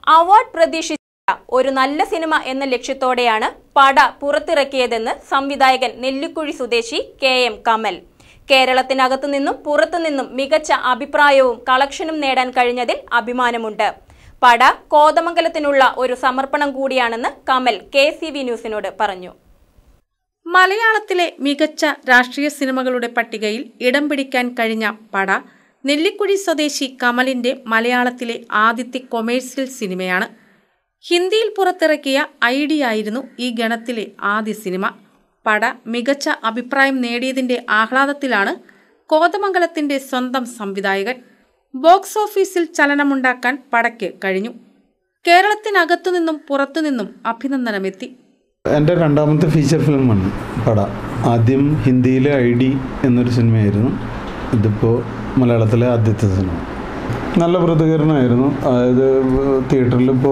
award പ്രതീക്ഷിച്ച ഒരു നല്ല സിനിമ എന്ന ലക്ഷ്യത്തോടെയാണ് പട പുറത്തിറക്കിയതെന്ന് സംവിധായകൻ നെല്ലിക്കുഴി സ്വദേശി കെ എം കമൽ കേരളത്തിനകത്തു നിന്നും പുറത്തുനിന്നും മികച്ച അഭിപ്രായവും കളക്ഷനും നേടാൻ കഴിഞ്ഞതിൽ അഭിമാനമുണ്ട് പട കോതമംഗലത്തിനുള്ള ഒരു സമർപ്പണം കൂടിയാണെന്ന് കമൽ കെ സി വി ന്യൂസിനോട് പറഞ്ഞു മലയാളത്തിലെ മികച്ച രാഷ്ട്രീയ സിനിമകളുടെ പട്ടികയിൽ ഇടം പിടിക്കാൻ കഴിഞ്ഞ പട നെല്ലിക്കുഴി സ്വദേശി കമലിന്റെ മലയാളത്തിലെ ആദ്യത്തെ കൊമേഴ്സ്യൽ സിനിമയാണ് ഹിന്ദിയിൽ പുറത്തിറക്കിയ ഐഡി ആയിരുന്നു ഈ ഗണത്തിലെ ആദ്യ സിനിമ പട മികച്ച അഭിപ്രായം നേടിയതിന്റെ ആഹ്ലാദത്തിലാണ് കോതമംഗലത്തിന്റെ സ്വന്തം സംവിധായകൻ ബോക്സ് ഓഫീസിൽ ചലനമുണ്ടാക്കാൻ പടയ്ക്ക് കഴിഞ്ഞു കേരളത്തിനകത്തുനിന്നും പുറത്തുനിന്നും അഭിനന്ദനമെത്തി എൻ്റെ രണ്ടാമത്തെ ഫീച്ചർ ഫിലിമാണ് പട ആദ്യം ഹിന്ദിയിലെ ഐ ഡി എന്നൊരു സിനിമയായിരുന്നു ഇതിപ്പോൾ മലയാളത്തിലെ ആദ്യത്തെ സിനിമ നല്ല പ്രതികരണമായിരുന്നു അതായത് തിയേറ്ററിലിപ്പോൾ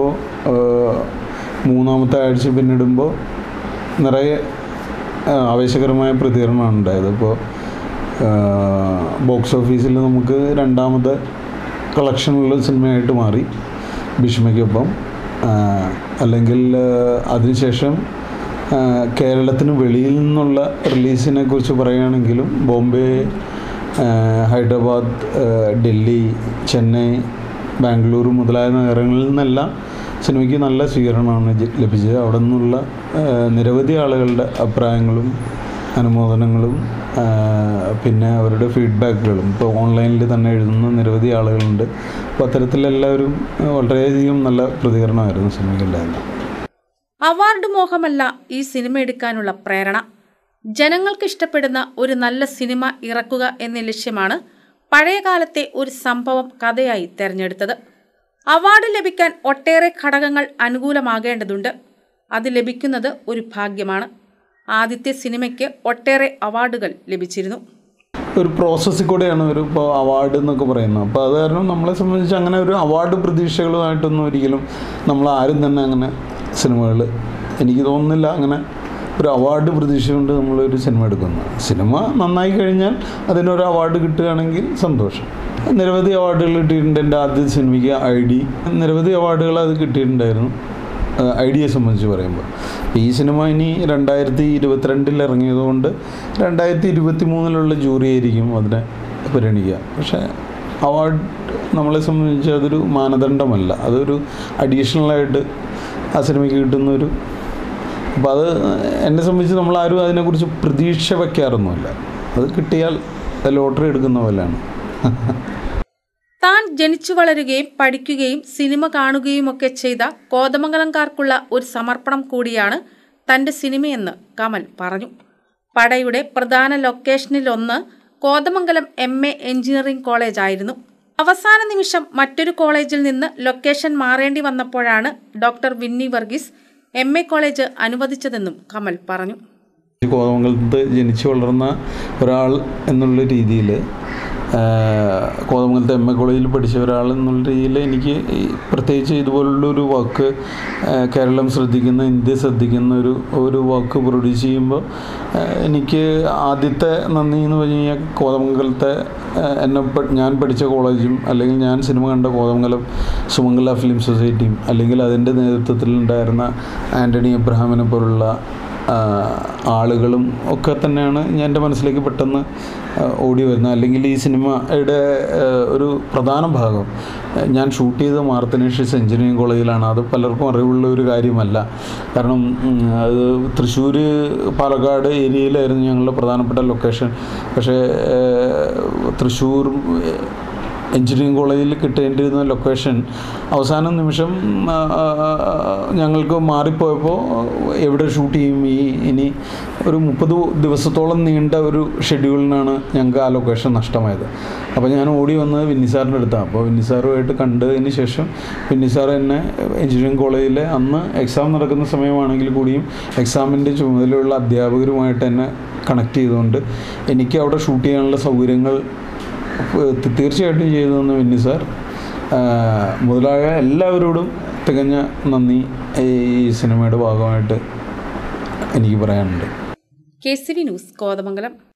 മൂന്നാമത്തെ ആഴ്ച പിന്നിടുമ്പോൾ നിറയെ ആ, ആവേശകരമായ പ്രതികരണമാണ് ഉണ്ടായത് ഇപ്പോൾ ബോക്സ് ഓഫീസിൽ നമുക്ക് രണ്ടാമത്തെ കളക്ഷനുള്ള സിനിമയായിട്ട് മാറി ഭീഷ്മയ്ക്കൊപ്പം ആ, അല്ലെങ്കിൽ ആ, അതിനുശേഷം ആ, കേരളത്തിന് വെളിയിൽ നിന്നുള്ള റിലീസിനെ കുറിച്ച് പറയുകയാണെങ്കിലും ബോംബെ ആ, ഹൈദരാബാദ് ആ, ഡൽഹി ചെന്നൈ ബാംഗ്ലൂർ മുതലായ നഗരങ്ങളിൽ നിന്നെല്ലാം സിനിമയ്ക്ക് നല്ല സ്വീകരണമാണ് ജ- ലഭിച്ചത് അവിടെ നിന്നുള്ള ആ, നിരവധി ആളുകളുടെ അഭിപ്രായങ്ങളും അനുമോദനങ്ങളും ആ, പിന്നെ അവരുടെ ഫീഡ്ബാക്കുകളും ഇപ്പോൾ ഓൺലൈനിൽ തന്നെ എഴുതുന്ന നിരവധി ആളുകളുണ്ട് അപ്പോൾ അത്തരത്തിലെല്ലാവരും ആ, വളരെയധികം നല്ല പ്രതികരണമായിരുന്നു സിനിമയ്ക്കുണ്ടായിരുന്നത് അവാർഡ് മോഹമല്ല ഈ സിനിമ എടുക്കാനുള്ള പ്രേരണ ജനങ്ങൾക്ക് ഇഷ്ടപ്പെടുന്ന ഒരു നല്ല സിനിമ ഇറക്കുക എന്ന ലക്ഷ്യമാണ് പഴയകാലത്തെ ഒരു സംഭവം കഥയായി തെരഞ്ഞെടുത്തത് അവാർഡ് ലഭിക്കാൻ ഒട്ടേറെ ഘടകങ്ങൾ അനുകൂലമാകേണ്ടതുണ്ട് അത് ലഭിക്കുന്നത് ഒരു ഭാഗ്യമാണ് ആദ്യത്തെ സിനിമയ്ക്ക് ഒട്ടേറെ അവാർഡുകൾ ലഭിച്ചിരുന്നു ഒരു പ്രോസസ്സിൽ കൂടെയാണ് ഒരു ഇപ്പോൾ അവാർഡ് എന്നൊക്കെ പറയുന്നത് അപ്പോൾ അത് കാരണം നമ്മളെ സംബന്ധിച്ച് അങ്ങനെ ഒരു അവാർഡ് പ്രതീക്ഷകളുമായിട്ടൊന്നും ഒരിക്കലും നമ്മൾ ആരും തന്നെ അങ്ങനെ സിനിമകൾ എനിക്ക് തോന്നുന്നില്ല അങ്ങനെ ഒരു അവാർഡ് പ്രതീക്ഷ കൊണ്ട് നമ്മളൊരു സിനിമ എടുക്കുന്നത് സിനിമ നന്നായി കഴിഞ്ഞാൽ അതിനൊരു അവാർഡ് കിട്ടുകയാണെങ്കിൽ സന്തോഷം നിരവധി അവാർഡുകൾ കിട്ടിയിട്ടുണ്ട് എൻ്റെ ആദ്യ സിനിമയ്ക്ക് ഐ ഡി നിരവധി അവാർഡുകൾ അത് കിട്ടിയിട്ടുണ്ടായിരുന്നു ഐഡിയയെ സംബന്ധിച്ച് പറയുമ്പോൾ ഈ സിനിമ ഇനി രണ്ടായിരത്തി ഇരുപത്തിരണ്ടിൽ ഇറങ്ങിയതുകൊണ്ട് രണ്ടായിരത്തി ഇരുപത്തി മൂന്നിലുള്ള ജൂറി ആയിരിക്കും അതിനെ പരിഗണിക്കുക പക്ഷേ അവാർഡ് നമ്മളെ സംബന്ധിച്ച് അതൊരു മാനദണ്ഡമല്ല അതൊരു അഡീഷണലായിട്ട് ആ സിനിമയ്ക്ക് കിട്ടുന്ന ഒരു അപ്പോൾ അത് എന്നെ സംബന്ധിച്ച് നമ്മൾ ആരും അതിനെക്കുറിച്ച് പ്രതീക്ഷ വയ്ക്കാറൊന്നുമില്ല അത് കിട്ടിയാൽ ലോട്ടറി എടുക്കുന്ന പോലെയാണ് താൻ ജനിച്ചു വളരുകയും പഠിക്കുകയും സിനിമ കാണുകയും ഒക്കെ ചെയ്ത കോതമംഗലംകാർക്കുള്ള ഒരു സമർപ്പണം കൂടിയാണ് തന്റെ സിനിമയെന്ന് കമൽ പറഞ്ഞു പടയുടെ പ്രധാന ലൊക്കേഷനിലൊന്ന് Kothamangalam M A engineering college ആയിരുന്നു അവസാന നിമിഷം മറ്റൊരു കോളേജിൽ നിന്ന് ലൊക്കേഷൻ മാറേണ്ടി വന്നപ്പോഴാണ് doctor Vinny Varghese M A college അനുവദിച്ചതെന്നും കമൽ പറഞ്ഞു കോതമംഗലത്ത് ജനിച്ചു വളർന്ന ഒരാൾ എന്നുള്ള രീതിയിൽ കോതമംഗലത്തെ എം എ കോളേജിൽ പഠിച്ച ഒരാൾ എന്നുള്ള രീതിയിൽ എനിക്ക് ഈ പ്രത്യേകിച്ച് ഇതുപോലുള്ളൊരു വാക്ക് കേരളം ശ്രദ്ധിക്കുന്ന ഇന്ത്യ ശ്രദ്ധിക്കുന്ന ഒരു ഒരു വാക്ക് പ്രൊഡ്യൂസ് ചെയ്യുമ്പോൾ എനിക്ക് ആദ്യത്തെ നന്ദി എന്ന് പറഞ്ഞു കഴിഞ്ഞാൽ കോതമംഗലത്തെ എന്നെ പ- ഞാൻ പഠിച്ച കോളേജും അല്ലെങ്കിൽ ഞാൻ സിനിമ കണ്ട കോതമംഗലം സുമംഗല ഫിലിം സൊസൈറ്റിയും അല്ലെങ്കിൽ അതിൻ്റെ നേതൃത്വത്തിലുണ്ടായിരുന്ന ആൻ്റണി എബ്രഹാമിനെ പോലുള്ള ആ, ആളുകളും ഒക്കെ തന്നെയാണ് ഞാൻ എൻ്റെ മനസ്സിലേക്ക് പെട്ടെന്ന് ആ, ഓടി വരുന്നത് അല്ലെങ്കിൽ ഈ സിനിമയുടെ ആ, ഒരു പ്രധാന ഭാഗം ആ, ഞാൻ ഷൂട്ട് ചെയ്ത മാർത്തനേഷ്യസ് എഞ്ചിനീയറിംഗ് കോളേജിലാണ് അത് പലർക്കും അറിവുള്ള ഒരു കാര്യമല്ല കാരണം ഉം, അത് തൃശ്ശൂർ പാലക്കാട് ഏരിയയിലായിരുന്നു ഞങ്ങളുടെ പ്രധാനപ്പെട്ട ലൊക്കേഷൻ പക്ഷേ ആ, തൃശ്ശൂർ എഞ്ചിനീയറിംഗ് കോളേജിൽ കിട്ടേണ്ടിയിരുന്ന ലൊക്കേഷൻ അവസാന നിമിഷം ആ, ആ, ആ, ഞങ്ങൾക്ക് മാറിപ്പോയപ്പോൾ എവിടെ ഷൂട്ട് ചെയ്യും ഈ ഇനി ഒരു മുപ്പത് ദിവസത്തോളം നീണ്ട ഒരു ഷെഡ്യൂളിനാണ് ഞങ്ങൾക്ക് ആ ലൊക്കേഷൻ നഷ്ടമായത് അപ്പോൾ ഞാൻ ഓടി വന്നത് വിന്നി സാറിൻ്റെ അടുത്താണ് അപ്പോൾ വിന്നി സാറുമായിട്ട് കണ്ടതിന് ശേഷം വിന്നി സാർ എന്നെ എഞ്ചിനീയറിംഗ് കോളേജിലെ അന്ന് എക്സാം നടക്കുന്ന സമയമാണെങ്കിൽ കൂടിയും എക്സാമിൻ്റെ ചുമതലയുള്ള അധ്യാപകരുമായിട്ട് എന്നെ കണക്ട് ചെയ്തുകൊണ്ട് എനിക്ക് അവിടെ ഷൂട്ട് ചെയ്യാനുള്ള സൗകര്യങ്ങൾ തി- തീർച്ചയായിട്ടും ചെയ്തു തന്ന വിന്നി സാർ ആ, മുതലായ എല്ലാവരോടും തികഞ്ഞ നന്ദി ഈ സിനിമയുടെ ഭാഗമായിട്ട് എനിക്ക് പറയാനുണ്ട് K C V news Kothamangalam